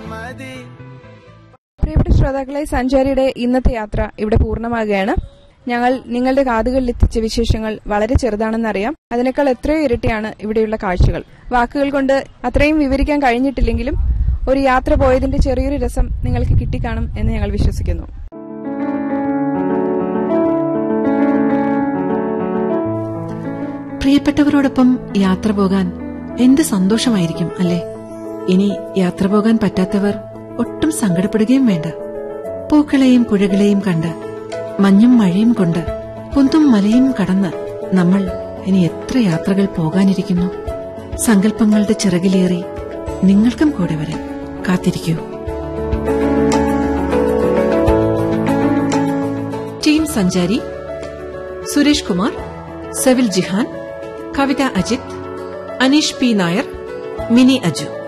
മതി പ്രിയപ്പെട്ട ശ്രോതാക്കളെ സഞ്ചാരിയുടെ ഇന്നത്തെ യാത്ര ഇവിടെ പൂർണ്ണമാകുകയാണ് ഞങ്ങൾ നിങ്ങളുടെ കാതുകളിൽ എത്തിച്ച വിശേഷങ്ങൾ വളരെ ചെറുതാണെന്നറിയാം അതിനേക്കാൾ എത്രയോ ഇരട്ടിയാണ് ഇവിടെയുള്ള കാഴ്ചകൾ വാക്കുകൾ കൊണ്ട് അത്രയും വിവരിക്കാൻ കഴിഞ്ഞിട്ടില്ലെങ്കിലും ഒരു യാത്ര പോയതിന്റെ ചെറിയൊരു രസം നിങ്ങൾക്ക് കിട്ടിക്കാണും എന്ന് ഞങ്ങൾ വിശ്വസിക്കുന്നു പ്രിയപ്പെട്ടവരോടൊപ്പം യാത്ര പോകാൻ എന്ത് സന്തോഷമായിരിക്കും അല്ലേ ഇനി യാത്ര പോകാൻ പറ്റാത്തവർ ഒട്ടും സങ്കടപ്പെടുകയും വേണ്ട പൂക്കളെയും പുഴകളെയും കണ്ട് മഞ്ഞും മഴയും കൊണ്ട് കുന്തും മലയും കടന്ന് നമ്മൾ ഇനി എത്ര യാത്രകൾ പോകാനിരിക്കുന്നു സങ്കല്പങ്ങളുടെ ചിറകിലേറി നിങ്ങൾക്കും കൂടെ വരാൻ കാത്തിരിക്കൂ team Sanchari Suresh Kumar Sevil Jihan Kavitha Ajith Aneesh P Nair Mini Aju